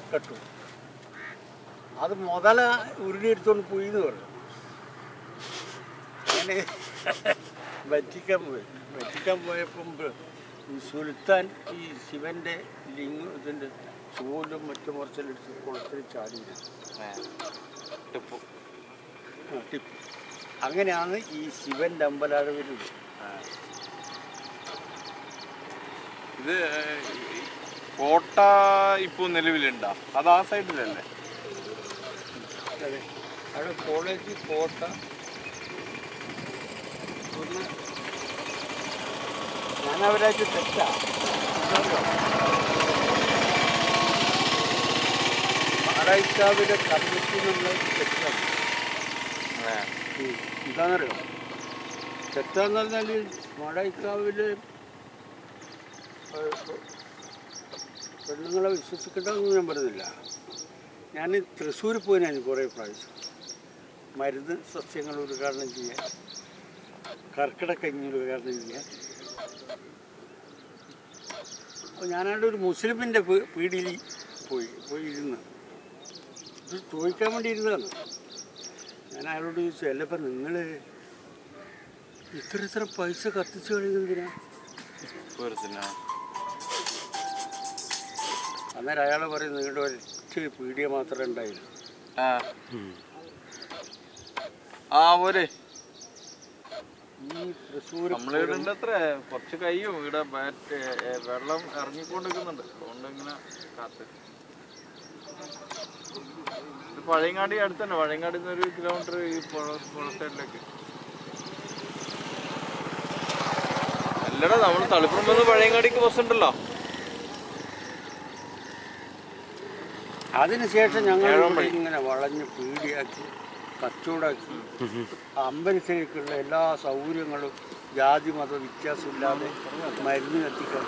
കെട്ടു അത് മുതല ഉരുളിയെടുത്തോണ്ട് പോയി എന്ന് പറഞ്ഞു അങ്ങനെ വറ്റിക്കാൻ പോയി വറ്റിക്കാൻ പോയപ്പം ബ- ഈ സുൽത്താൻ ഈ ശിവന്റെ ലിംഗം ഇതിൻ്റെ ചൂലും മറ്റു മുറച്ചിലെടുത്ത് കുളത്തിൽ ചാടി ടിപ്പു ആ, ടിപ്പു അങ്ങനെയാണ് ഈ ശിവന്റെ അമ്പലാട് വരുന്നത് ഇത് ഈ കോട്ട ഇപ്പൊ നിലവിലുണ്ടോ അത് ആ സൈഡിലല്ലേ അതെ അവിടെ കോളേജ് കോട്ട ഒന്ന് ഞാൻ അവരായിട്ട് തെറ്റാ മാടായിക്കാവിലെ കമ്മിറ്റി എന്നുള്ള തെറ്റാണ് ഉം. എന്താണെന്നറിയോ തെറ്റാന്ന് പറഞ്ഞാൽ മാടായിക്കാവില് പെണ്ണുങ്ങളെ വിശ്വസിക്കണ്ടെന്ന് ഞാൻ പറയുന്നില്ല ഞാൻ തൃശ്ശൂർ പോയി ഞാൻ കുറേ പ്രാവശ്യം മരുന്ന് സസ്യങ്ങൾ ഉദ്ഘാടനം ചെയ്യാൻ കർക്കിടക്കഞ്ഞി ഉദ്ഘാടനം ചെയ്യാൻ അപ്പോൾ ഞാനാണ്ട് ഒരു മുസ്ലിമിൻ്റെ പീടിയിൽ പോയി പോയി ഇരുന്ന് ഇത് ചോദിക്കാൻ വേണ്ടി ഇരുന്നതാണ് ഞാൻ അയാളോട് ചോദിച്ചു അല്ല ഇപ്പം നിങ്ങൾ ഇത്ര ഇത്ര പൈസ കത്തിച്ച് കളയുന്നതിനാ ടൂറിസ്റ്റിനാ അന്നേരം അയാൾ പറയും നിങ്ങളുടെ ഒറ്റ പീടിയ മാത്രമേ ഉണ്ടായിരുന്നു ആ ആ പോരെ ഈ തൃശ്ശൂർ നമ്മളിവിടെ ഉണ്ട് അത്ര കുറച്ച് കയ്യും ഇവിടെ ബാറ്റ് ഏ, വെള്ളം ഇറങ്ങിക്കൊണ്ടിരിക്കുന്നുണ്ട് അതുകൊണ്ട് ഇങ്ങനെ കാത്ത് ഇത് പഴയങ്ങാടി അടുത്ത് തന്നെ പഴയങ്ങാടി നിന്ന് ഒരു കിലോമീറ്റർ ഈ പുഴ പുഴ സൈഡിലേക്ക് അല്ലടാ നമ്മൾ തളിപ്പുറം വന്ന് പഴയങ്ങാടിക്ക് ബസ് ഉണ്ടല്ലോ അതിനുശേഷം ഞങ്ങൾ ഏഴാം ഇവിടെ പടി. ഇങ്ങനെ വളഞ്ഞ് പീടിയാക്കി കച്ചവടാക്കി അമ്പലത്തിലേക്കുള്ള എല്ലാ സൗകര്യങ്ങളും ജാതി മത വ്യത്യാസമില്ലാതെ മരുന്ന് കത്തിക്കാൻ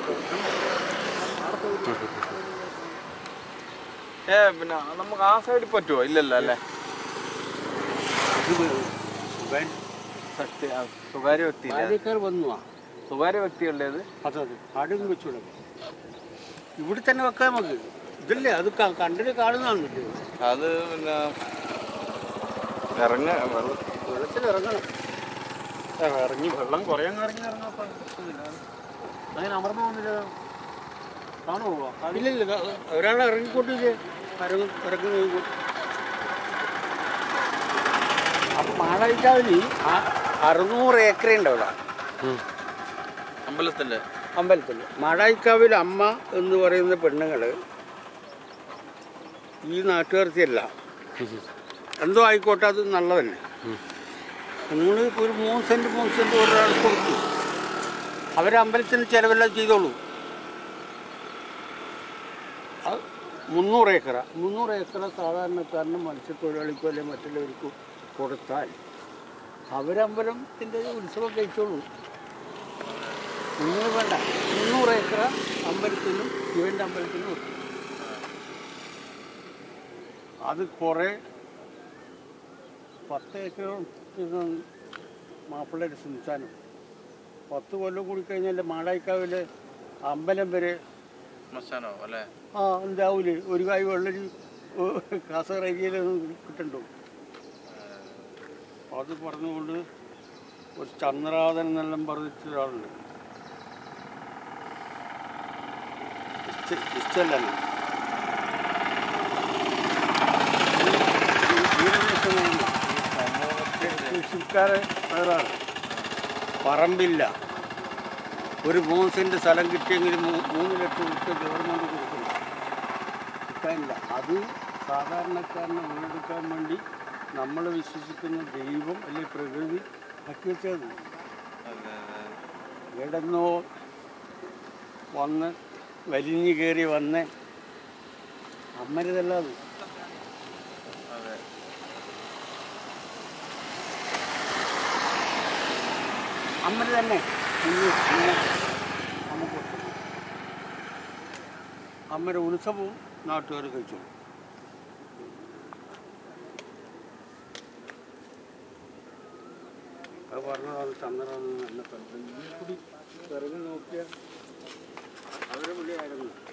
ഏ പിന്നെ നമുക്ക് ആ സൈഡിൽ പറ്റുമോ ഇല്ലല്ലോ അല്ലേ ഇത് സുഖൻ സത്യ ആ, സ്വകാര്യ വ്യക്തി കാര്യക്കാർ വന്നു ആ സ്വകാര്യ വ്യക്തിയല്ലേ ഇത് അതെ അതെ അടും വെച്ചൂടെ ഇവിടെ തന്നെ വെക്കാം നമുക്ക് ഇതല്ലേ അത് ക- കണ്ടിട്ട് കാണുന്നതാണ് ഇത്. അത് പിന്നെ ഇറങ്ങ വെള്ളം വെള്ളത്തിൽ ഇറങ്ങണം ആ, ഇറങ്ങി വെള്ളം കുറേ അങ്ങ് ഇറങ്ങി ഇറങ്ങാൻ അങ്ങനെ അമർന്നു പോകുന്നില്ല കാണുമോ ഇല്ലില്ല ഒരാൾ ഇറങ്ങിക്കൊണ്ടില്ലേ ഇറങ്ങി ഇറങ്ങി നോക്കും അപ്പം മാളായിക്കാവിൽ അറുന്നൂറ് ഏക്കറേ ഉണ്ട് അവിടെ അമ്പലത്തിന്റെ അമ്പലത്തിൽ മാടായിക്കാവിൽ അമ്മ എന്ന് പറയുന്ന പെണ്ണുങ്ങൾ ഈ നാട്ടുകാർത്തിയല്ല എന്തോ ആയിക്കോട്ടെ അത് നല്ലതന്നെ നിങ്ങൾ ഇപ്പോൾ ഒരു മൂന്ന് സെൻറ്റ് മൂന്ന് സെൻറ്റ് ഒരാൾ കൊടുത്തു അവർ അമ്പലത്തിന് ചിലവെല്ലാം ചെയ്തോളൂ അത് മുന്നൂറ് ഏക്കറ മുന്നൂറ് ഏക്കറ സാധാരണക്കാരനും മത്സ്യത്തൊഴിലാളിക്കും അല്ലെങ്കിൽ മറ്റുള്ളവർക്കും കൊടുത്താൽ അവരമ്പലത്തിൻ്റെ ഉത്സവം കഴിച്ചോളൂ നിങ്ങൾ വേണ്ട മുന്നൂറ് ഏക്കർ അമ്പലത്തിനും ശിവൻ്റെ അമ്പലത്തിനും കൊടുത്തു അത് കുറേ പത്ത് ഏക്കർ മാപ്പിളയുടെ സംസ്ഥാനം പത്ത് കൊല്ലം കൂടി കഴിഞ്ഞാൽ മാടായിക്കാവിലെ അമ്പലം വരെ ശ്മശാനോ അല്ലേ ആ എന്താവൂലേ ഒരു കായ് വെള്ളരി കാസർഗോഡ് ഏരിയയിലൊന്നും കിട്ടണ്ടോ അത് പറഞ്ഞുകൊണ്ട് ഒരു ചന്ദ്രാതൻ എന്നെല്ലാം പറഞ്ഞിട്ട് ഒരാളുണ്ട് ഇഷ്ടല്ല കൃഷിക്കാരെ വേറാണ് പറമ്പില്ല ഒരു മൂന്ന് സെൻറ്റ് സ്ഥലം കിട്ടിയെങ്കിൽ മൂ- മൂന്ന് ലക്ഷം റുപ്യ ഗവൺമെൻറ് കൊടുക്കണം കിട്ടാനില്ല അത് സാധാരണക്കാരനെ വീണ്ടെടുക്കാൻ വേണ്ടി നമ്മൾ വിശ്വസിക്കുന്ന ദൈവം അല്ലെങ്കിൽ പ്രകൃതി ആക്കി വെച്ചത് എവിടെന്നോ വന്ന് വലിഞ്ഞു കയറി വന്ന് അമ്മരുതല്ല അത് അതെ അമ്മര് തന്നെ ഇന്ന് ഇന്ന് നമുക്ക് അമ്മയുടെ ഉത്സവവും നാട്ടുകാർ കഴിച്ചു അത് പറഞ്ഞതാണ് ചന്ദ്രൻ നല്ല കൂടി ഇറങ്ങി നോക്കിയാൽ അവരെ വിളിയായിരുന്നു